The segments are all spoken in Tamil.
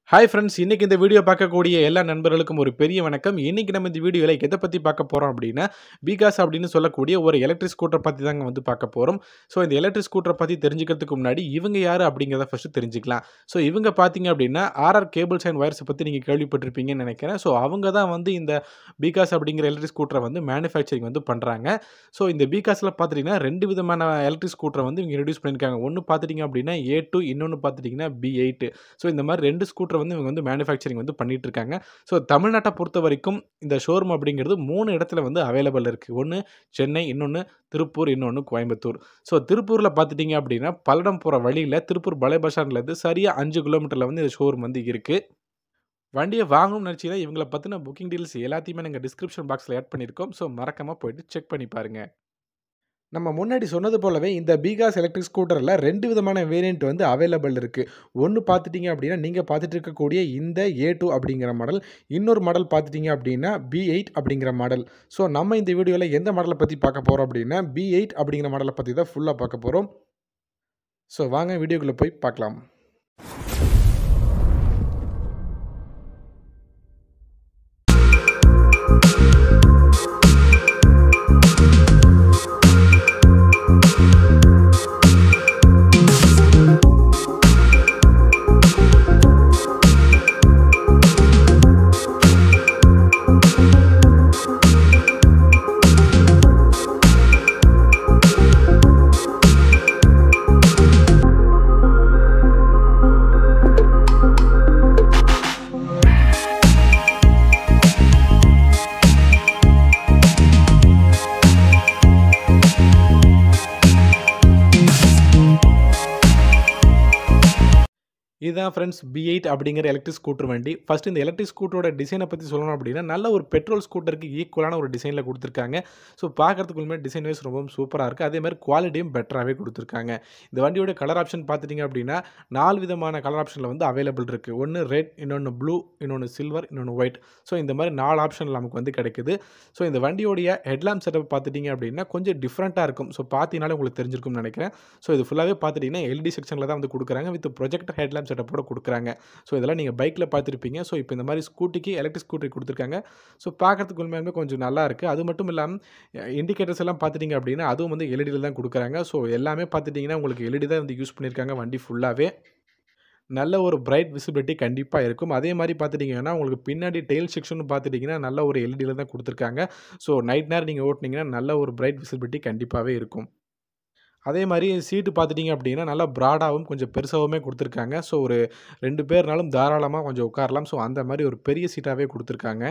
ஹாய் ஃப்ரெண்ட்ஸ் இன்னைக்கு இந்த வீடியோ பார்க்கக்கூடிய எல்லா நண்பர்களுக்கும் ஒரு பெரிய வணக்கம் இன்னைக்கு நம்ம இந்த வீடியோவில் எதை பற்றி பார்க்க போகிறோம் அப்படின்னா பிகாஸ் அப்படின்னு சொல்லக்கூடிய ஒரு எலக்ட்ரிக் ஸ்கூட்டர் பற்றி தாங்க வந்து பார்க்க போகிறோம் ஸோ இந்த எலக்ட்ரிக் ஸ்கூட்டரை பற்றி தெரிஞ்சுக்கிறதுக்கு முன்னாடி இவங்க யார் அப்படிங்கிறத ஃபஸ்ட்டு தெரிஞ்சுக்கலாம் ஸோ இவங்க பார்த்தீங்க அப்படின்னா ஆர்ஆர் கேபிள்ஸ் அண்ட் ஒயர்ஸை பற்றி நீங்கள் கேள்விப்பட்டிருப்பீங்கன்னு நினைக்கிறேன் ஸோ அவங்க தான் வந்து இந்த பிகாஸ் அப்படிங்கிற எலக்ட்ரிக் ஸ்கூட்டரை வந்து மேனுஃபேக்சரிங் வந்து பண்ணுறாங்க ஸோ இந்த பிகாஸில் பார்த்துட்டிங்கன்னா ரெண்டு விதமான எலக்ட்ரிக் ஸ்கூட்டரை வந்து இவங்க இன்ட்ரடியூஸ் பண்ணியிருக்காங்க ஒன்று பார்த்துட்டிங்க அப்படின்னா ஏ டூ இன்னொன்று பார்த்துட்டிங்கன்னா பி எயிட் ஸோ இந்த மாதிரி ரெண்டு ஸ்கூட்டர் வந்து இவங்க வந்து மேனுஃபேக்சரிங் வந்து பண்ணிட்டு இருக்காங்க ஸோ தமிழ்நாட்டை பொறுத்த வரைக்கும் இந்த ஷோரூம் அப்படிங்கிறது மூணு இடத்துல வந்து அவைலபிள் இருக்குது ஒன்று சென்னை இன்னொன்று திருப்பூர் இன்னொன்று கோயம்புத்தூர் ஸோ திருப்பூரில் பார்த்துட்டிங்க அப்படின்னா பல்லடம் போகிற வழியில் திருப்பூர் பழைய பஸ் ஸ்டாண்ட்லேருந்து சரியாக அஞ்சு கிலோமீட்டரில் வந்து இந்த ஷோரூம் வந்து இருக்குது வண்டியை வாங்கணும்னு நினச்சிங்கன்னா இவங்களை பற்றின புக்கிங் டீல்ஸ் எல்லாத்தையுமே நாங்கள் டிஸ்கிரிப்ஷன் பாக்ஸில் ஆட் பண்ணியிருக்கோம் ஸோ மறக்காமல் போயிட்டு செக் பண்ணி பாருங்கள் நம்ம முன்னாடி சொன்னது போலவே இந்த பீகாஸ் எலக்ட்ரிக் ஸ்கூட்டரில் ரெண்டு விதமான வேரியண்ட் வந்து அவைலபிள் இருக்குது ஒன்று பார்த்துட்டிங்க அப்படின்னா நீங்கள் பார்த்துட்டு இருக்கக்கூடிய இந்த ஏ டூ அப்படிங்கிற மாடல் இன்னொரு மாடல் பார்த்துட்டிங்க அப்படின்னா பி எயிட் அப்படிங்கிற மாடல் ஸோ நம்ம இந்த வீடியோவில் எந்த மாடலை பற்றி பார்க்க போகிறோம் அப்படின்னா பி எயிட் அப்படிங்கிற மாடலை பற்றி தான் ஃபுல்லாக பார்க்க போகிறோம் ஸோ வாங்க வீடியோக்குள்ளே போய் பார்க்கலாம் இதுதான் ஃப்ரெண்ட்ஸ் பி எயிட் அப்படிங்கிற எலக்ட்ரிக் ஸ்கூட்டர் வண்டி ஃபஸ்ட் இந்த எலக்ட்ரிக் ஸ்கூட்டரோட டிசைனை பற்றி சொல்லணும் அப்படின்னா நல்ல ஒரு பெட்ரோல் ஸ்கூட்டருக்கு ஈக்குவலான ஒரு டிசைனில் கொடுத்துருக்காங்க ஸோ பார்க்குறதுக்குள்ளுமே டிசைன் வைஸ் ரொம்பவும் சூப்பராக இருக்குது அதே மாதிரி குவாலிட்டியும் பெட்டராகவே கொடுத்துருக்காங்க இந்த வண்டியோட கலர் ஆப்ஷன் பார்த்துட்டிங்க அப்படின்னா நாலு விதமான கலர் ஆப்ஷனில் வந்து அவைலபிள் இருக்குது ஒன்று ரெட் இன்னொன்று ப்ளூ இன்னொன்று சில்வர் இன்னொன்று ஒயிட் ஸோ இந்த மாதிரி நாலு ஆப்ஷன் நமக்கு வந்து கிடைக்குது ஸோ இந்த வண்டியோடைய ஹெட்லாம்ப் செட்டப் பார்த்துட்டிங்க அப்படின்னா கொஞ்சம் டிஃப்ரெண்ட்டாக இருக்கும் ஸோ பார்த்தீங்கனாலே உங்களுக்கு தெரிஞ்சிருக்கும்னு நினைக்கிறேன் ஸோ இது ஃபுல்லாகவே பார்த்துட்டிங்கன்னா எல்டி செக்ஷனில் தான் வந்து கொடுக்குறாங்க வித் ப்ரொஜெக்டர் ஹெட்லாம்ப் செட்டப்போட கொடுக்குறாங்க ஸோ இதெல்லாம் நீங்கள் பைக்கில் பார்த்துருப்பீங்க ஸோ இப்போ இந்த மாதிரி ஸ்கூட்டிக்கு எலக்ட்ரிக் ஸ்கூட்டரி கொடுத்துருக்காங்க ஸோ பார்க்குறதுக்கு உண்மையாலுமே கொஞ்சம் நல்லா இருக்குது அது மட்டும் இல்லாமல் இண்டிகேட்டர்ஸ் எல்லாம் பார்த்துட்டிங்க அப்படின்னா அதுவும் வந்து எல்இடியில் தான் கொடுக்குறாங்க ஸோ எல்லாமே பார்த்துட்டிங்கன்னா உங்களுக்கு எல்இடி தான் வந்து யூஸ் பண்ணியிருக்காங்க வண்டி ஃபுல்லாகவே நல்ல ஒரு பிரைட் விசிபிலிட்டி கண்டிப்பாக இருக்கும் அதே மாதிரி பார்த்துட்டிங்கன்னா உங்களுக்கு பின்னாடி டெயில் செக்ஷன் பார்த்துட்டிங்கன்னா நல்ல ஒரு எல்இடியில் தான் கொடுத்துருக்காங்க ஸோ நைட் நேரம் நீங்கள் ஓட்டினீங்கன்னா நல்ல ஒரு பிரைட் விசிபிலிட்டி கண்டிப்பாகவே இருக்கும் அதே மாதிரி சீட்டு பார்த்துட்டிங்க அப்படின்னா நல்லா ப்ராடாகவும் கொஞ்சம் பெருசாகவுமே கொடுத்துருக்காங்க ஸோ ஒரு ரெண்டு பேர்னாலும் தாராளமாக கொஞ்சம் உட்காரலாம் ஸோ அந்த மாதிரி ஒரு பெரிய சீட்டாகவே கொடுத்துருக்காங்க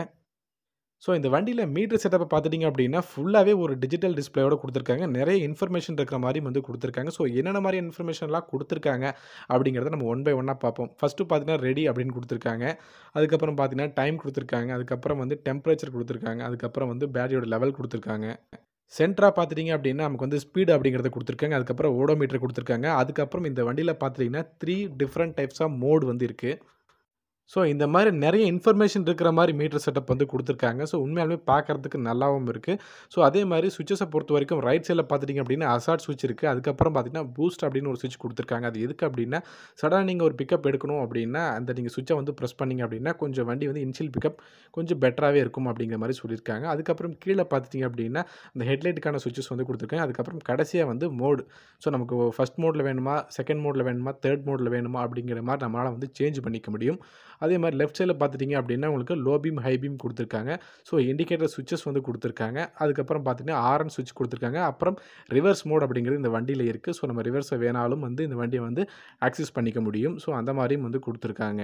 ஸோ இந்த வண்டியில் மீட்டர் செட்டப்பை பார்த்துட்டிங்க அப்படின்னா ஃபுல்லாகவே ஒரு டிஜிட்டல் டிஸ்பிளேயோட கொடுத்துருக்காங்க நிறைய இன்ஃபர்மேஷன் இருக்கிற மாதிரி வந்து கொடுத்துருக்காங்க ஸோ என்னென்ன மாதிரி இன்ஃபர்மேஷன்லாம் கொடுத்துருக்காங்க அப்படிங்கிறத நம்ம ஒன் பை ஒன்னாக பார்ப்போம் ஃபஸ்ட்டு பார்த்தீங்கன்னா ரெடி அப்படின்னு கொடுத்துருக்காங்க அதுக்கப்புறம் பார்த்தீங்கன்னா டைம் கொடுத்துருக்காங்க அதுக்கப்புறம் வந்து டெம்பரேச்சர் கொடுத்துருக்காங்க அதுக்கப்புறம் வந்து பேட்டரியோட லெவல் கொடுத்துருக்காங்க சென்டராக பார்த்துட்டிங்க அப்படின்னா நமக்கு வந்து ஸ்பீடு அப்படிங்கிறத கொடுத்துருக்காங்க அதுக்கப்புறம் ஓடோமீட்டர் கொடுத்துருக்காங்க அதுக்கப்புறம் இந்த வண்டியில் பார்த்துட்டிங்கன்னா three different types of mode வந்து இருக்குது ஸோ இந்த மாதிரி நிறைய இன்ஃபர்மேஷன் இருக்கிற மாதிரி மீட்டர் செட்டப் வந்து கொடுத்துருக்காங்க ஸோ உண்மையாலுமே பார்க்குறதுக்கு நல்லாவும் இருக்குது ஸோ அதே மாதிரி சுவிச்சஸை பொறுத்த வரைக்கும் ரைட் சைடில் பார்த்துட்டிங்க அப்படின்னா அசாட் சுவிட்ச் இருக்குது அதுக்கப்புறம் பார்த்திங்கன்னா பூஸ்ட் அப்படின்னு ஒரு சுவிட்ச் கொடுத்துருக்காங்க அது எதுக்கு அப்படின்னா சடனாக நீங்கள் ஒரு பிக்கப் எடுக்கணும் அப்படின்னா அந்த நீங்கள் சுவிட்சை வந்து ப்ரெஸ் பண்ணிங்க அப்படின்னா கொஞ்சம் வண்டி வந்து இன்ஷியல் பிக்கப் கொஞ்சம் பெட்டராகவே இருக்கும் அப்படிங்கிற மாதிரி சொல்லியிருக்காங்க அதுக்கப்புறம் கீழே பார்த்துட்டிங்க அப்படின்னா அந்த ஹெட்லைட்டுக்கான சுவிச்சஸ் வந்து கொடுத்துருக்காங்க அதுக்கப்புறம் கடைசியாக வந்து மோடு ஸோ நமக்கு ஃபஸ்ட் மோடில் வேணுமா செகண்ட் மோடில் வேணுமா தேர்ட் மோடில் வேணுமா அப்படிங்கிற மாதிரி நம்மளால் வந்து சேஞ்ச் பண்ணிக்க முடியும் அதே மாதிரி லெஃப்ட் சைடில் பார்த்துட்டிங்க அப்படின்னா உங்களுக்கு லோ பீம் ஹை பீம் கொடுத்துருக்காங்க ஸோ இண்டிகேட்டர் சுவிச்சஸ் வந்து கொடுத்துருக்காங்க அதுக்கப்புறம் பார்த்தீங்கன்னா ஆர்என் சுவிட்ச் கொடுத்துருக்காங்க அப்புறம் ரிவர்ஸ் மோட் அப்படிங்கிறது இந்த வண்டியில் இருக்குது ஸோ நம்ம ரிவர்ஸை வேணாலும் வந்து இந்த வண்டியை வந்து ஆக்சஸ் பண்ணிக்க முடியும் ஸோ அந்த மாதிரியும் வந்து கொடுத்துருக்காங்க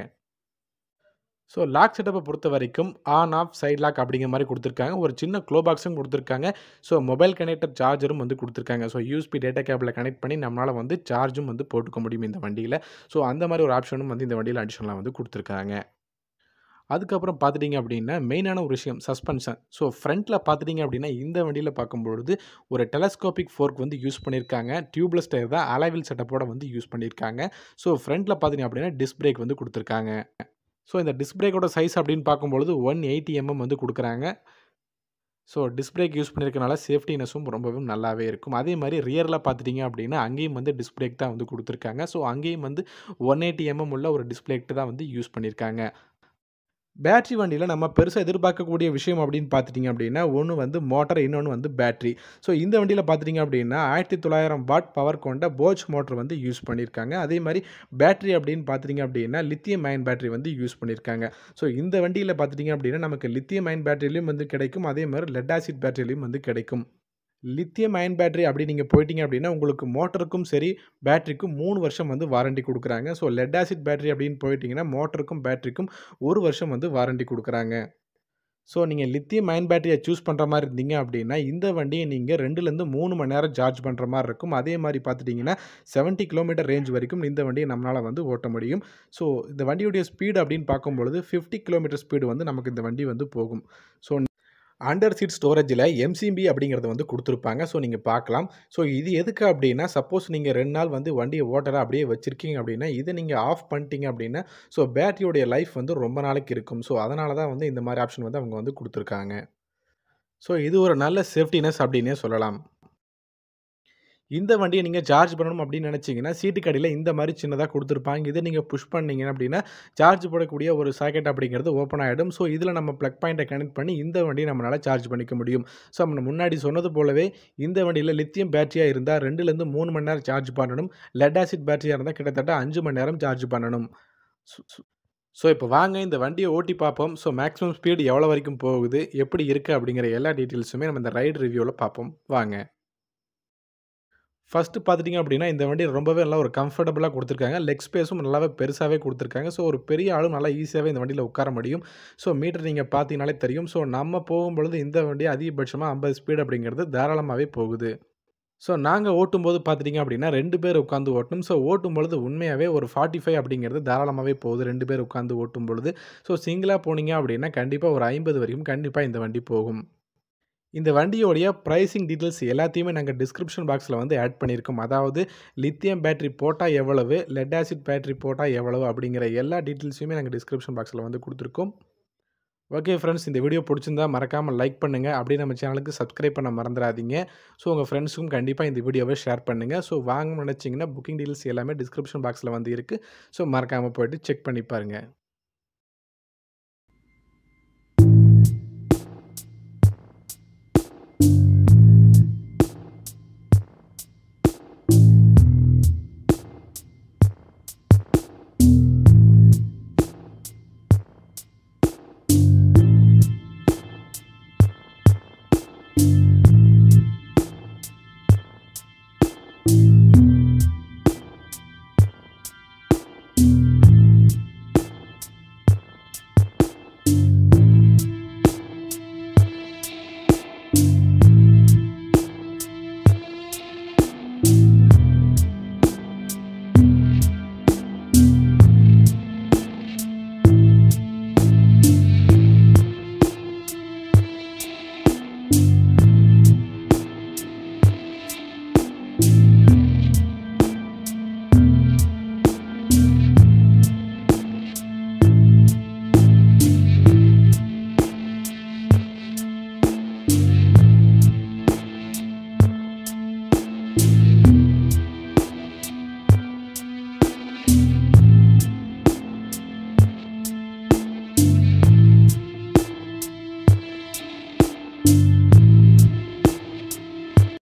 ஸோ லாக் செட்டப்பை பொறுத்த வரைக்கும் ஆன் ஆஃப் சைட் லாக் அப்படிங்கிற மாதிரி கொடுத்துருக்காங்க ஒரு சின்ன க்ளோ பாக்ஸும் கொடுத்துருக்காங்க ஸோ மொபைல் கனெக்டர் சார்ஜரும் வந்து கொடுத்துருக்காங்க ஸோ யூஎஸ்பி டேட்டா கேபிளில் கனெக்ட் பண்ணி நம்மளால் வந்து சார்ஜும் வந்து போட்டுக்க முடியும் இந்த வண்டியில் ஸோ அந்த மாதிரி ஒரு ஆப்ஷனும் வந்து இந்த வண்டியில் அடிஷனலாக வந்து கொடுத்துருக்காங்க அதுக்கப்புறம் பார்த்துட்டிங்க அப்படின்னா மெயினான ஒரு விஷயம் சஸ்பென்ஷன் ஸோ ஃப்ரண்ட்டில் பார்த்துட்டிங்க அப்படின்னா இந்த வண்டியில் பார்க்கும்பொழுது ஒரு டெலஸ்கோபிக் ஃபோர்க் வந்து யூஸ் பண்ணியிருக்காங்க டியூப்லெஸ் டயர் தான் அலைவில் செட்டப்போட வந்து யூஸ் பண்ணியிருக்காங்க ஸோ ஃப்ரண்ட்டில் பார்த்தீங்க அப்படின்னா டிஸ்க் பிரேக் வந்து கொடுத்துருக்காங்க ஸோ இந்த டிஸ்க் பிரேக்கோட சைஸ் அப்படின்னு பார்க்கும்பொழுது ஒன் எயிட்டி எம்எம் வந்து கொடுக்குறாங்க ஸோ டிஸ்க் பிரேக் யூஸ் பண்ணியிருக்கனால சேஃப்டினஸும் ரொம்பவே நல்லாவே இருக்கும் அதே மாதிரி ரியரில் பார்த்துட்டிங்க அப்படின்னா அங்கேயும் வந்து டிஸ்க் பிரேக் தான் வந்து கொடுத்துருக்காங்க ஸோ அங்கேயும் வந்து ஒன் எயிட்டி எம்எம் உள்ள ஒரு டிஸ்பிளேக்கு தான் வந்து யூஸ் பண்ணியிருக்காங்க பேட்டரி வண்டியில் நம்ம பெருசாக எதிர்பார்க்கக்கூடிய விஷயம் அப்படின்னு பார்த்துட்டிங்க அப்படின்னா ஒன்று வந்து மோட்டர் இன்னொன்று வந்து பேட்டரி ஸோ இந்த வண்டியில் பார்த்துட்டிங்க அப்படின்னா ஆயிரத்தி தொள்ளாயிரம் வாட் பவர் கொண்ட போச் மோட்டர் வந்து யூஸ் பண்ணியிருக்காங்க அதே மாதிரி பேட்டரி அப்படின்னு பார்த்துட்டிங்க அப்படின்னா லித்தியம் அயன் பேட்டரி வந்து யூஸ் பண்ணியிருக்காங்க ஸோ இந்த வண்டியில் பார்த்துட்டிங்க அப்படின்னா நமக்கு லித்தியம் அயன் பேட்டரிலையும் வந்து கிடைக்கும் அதே மாதிரி லெட் ஆசிட் பேட்டரிலையும் வந்து கிடைக்கும் லித்தியம் அயன் பேட்டரி அப்படி நீங்கள் போயிட்டீங்க அப்படின்னா உங்களுக்கு மோட்டருக்கும் சரி பேட்டரிக்கும் மூணு வருஷம் வந்து வாரண்டி கொடுக்குறாங்க ஸோ லெட் ஆசிட் பேட்டரி அப்படின்னு போயிட்டீங்கன்னா மோட்டருக்கும் பேட்டரிக்கும் ஒரு வருஷம் வந்து வாரண்டி கொடுக்குறாங்க ஸோ நீங்கள் லித்தியம் அயன் பேட்டரியை சூஸ் பண்ணுற மாதிரி இருந்தீங்க அப்படின்னா இந்த வண்டியை நீங்கள் ரெண்டுலேருந்து மூணு மணி நேரம் சார்ஜ் பண்ணுற மாதிரி இருக்கும் அதே மாதிரி பார்த்துட்டிங்கன்னா செவன்ட்டி கிலோமீட்டர் ரேஞ்ச் வரைக்கும் இந்த வண்டியை நம்மளால் வந்து ஓட்ட முடியும் ஸோ இந்த வண்டியுடைய ஸ்பீடு அப்படின்னு பார்க்கும்பொழுது ஃபிஃப்டி கிலோமீட்டர் ஸ்பீடு வந்து நமக்கு இந்த வண்டி வந்து போகும் ஸோ அண்டர் சீட் ஸ்டோரேஜில் எம்சிபி அப்படிங்கிறத வந்து கொடுத்துருப்பாங்க ஸோ நீங்கள் பார்க்கலாம் ஸோ இது எதுக்கு அப்படின்னா சப்போஸ் நீங்கள் ரெண்டு நாள் வந்து வண்டியை ஓட்டரை அப்படியே வச்சுருக்கீங்க அப்படின்னா இதை நீங்கள் ஆஃப் பண்ணிட்டீங்க அப்படின்னா ஸோ பேட்டரியோடைய லைஃப் வந்து ரொம்ப நாளைக்கு இருக்கும் ஸோ அதனால தான் வந்து இந்த மாதிரி ஆப்ஷன் வந்து அவங்க வந்து கொடுத்துருக்காங்க ஸோ இது ஒரு நல்ல சேஃப்டினஸ் அப்படின்னே சொல்லலாம் இந்த வண்டியை நீங்கள் சார்ஜ் பண்ணணும் அப்படின்னு நினச்சிங்கன்னா சீட்டுக்கு அடியில் இந்த மாதிரி சின்னதாக கொடுத்துருப்பாங்க இதை நீங்கள் புஷ் பண்ணீங்க அப்படின்னா சார்ஜ் போடக்கூடிய ஒரு சாக்கெட் அப்படிங்கிறது ஓப்பன் ஆகிடும் ஸோ இதில் நம்ம ப்ளக் பாயிண்ட்டை கனெக்ட் பண்ணி இந்த வண்டியை நம்மளால் சார்ஜ் பண்ணிக்க முடியும் ஸோ நம்ம முன்னாடி சொன்னது போலவே இந்த வண்டியில் லித்தியம் பேட்டரியாக இருந்தால் ரெண்டுலேருந்து மூணு மணி நேரம் சார்ஜ் பண்ணணும் லெட் ஆசிட் பேட்டரியாக இருந்தால் கிட்டத்தட்ட அஞ்சு மணி நேரம் சார்ஜ் பண்ணணும் ஸோ இப்போ வாங்க இந்த வண்டியை ஓட்டி பார்ப்போம் ஸோ மேக்ஸிமம் ஸ்பீடு எவ்வளோ வரைக்கும் போகுது எப்படி இருக்குது அப்படிங்கிற எல்லா டீட்டெயில்ஸுமே நம்ம இந்த ரைடு ரிவ்யூவில் பார்ப்போம் வாங்க ஃபஸ்ட்டு பார்த்துட்டிங்க அப்படின்னா இந்த வண்டி ரொம்பவே நல்லா ஒரு கம்ஃபர்டபுளாக கொடுத்துருக்காங்க லெக் ஸ்பேஸும் நல்லாவே பெருசாகவே கொடுத்துருக்காங்க ஸோ ஒரு பெரிய ஆளும் நல்லா ஈஸியாகவே இந்த வண்டியில் உட்கார முடியும் ஸோ மீட்டர் நீங்கள் பார்த்தீங்கனாலே தெரியும் ஸோ நம்ம போகும்பொழுது இந்த வண்டி அதிகபட்சமாக ஐம்பது ஸ்பீடு அப்படிங்கிறது தாராளமாகவே போகுது ஸோ நாங்கள் ஓட்டும்போது பார்த்துட்டிங்க அப்படின்னா ரெண்டு பேர் உட்காந்து ஓட்டணும் ஸோ ஓட்டும் பொழுது உண்மையாகவே ஒரு ஃபார்ட்டி ஃபைவ் அப்படிங்கிறது தாராளமாகவே போகுது ரெண்டு பேர் உட்காந்து ஓட்டும் பொழுது ஸோ சிங்கிளாக போனீங்க அப்படின்னா கண்டிப்பாக ஒரு ஐம்பது வரைக்கும் கண்டிப்பாக இந்த வண்டி போகும் இந்த வண்டியோடைய ப்ரைஸிங் டீட்டெயில்ஸ் எல்லாத்தையுமே நாங்கள் டிஸ்கிரிப்ஷன் பாக்ஸில் வந்து ஆட் பண்ணியிருக்கோம் அதாவது லித்தியம் பேட்டரி போட்டால் எவ்வளவு லெட் ஆசிட் பேட்டரி போட்டால் எவ்வளவு அப்படிங்கிற எல்லா டீட்டெயில்ஸுமே நாங்கள் டிஸ்கிரிப்ஷன் பாக்ஸில் வந்து கொடுத்துருக்கோம் ஓகே ஃப்ரெண்ட்ஸ் இந்த வீடியோ பிடிச்சிருந்தா மறக்காமல் லைக் பண்ணுங்கள் அப்படியே நம்ம சேனலுக்கு சப்ஸ்கிரைப் பண்ண மறந்துடாதீங்க ஸோ உங்கள் ஃப்ரெண்ட்ஸுக்கும் கண்டிப்பாக இந்த வீடியோவை ஷேர் பண்ணுங்கள் ஸோ வாங்க நினச்சிங்கன்னா புக்கிங் டீல்ஸ் எல்லாமே டிஸ்கிரிப்ஷன் பாக்ஸில் வந்து இருக்குது ஸோ மறக்காமல் போய்ட்டு செக் பண்ணி பாருங்கள்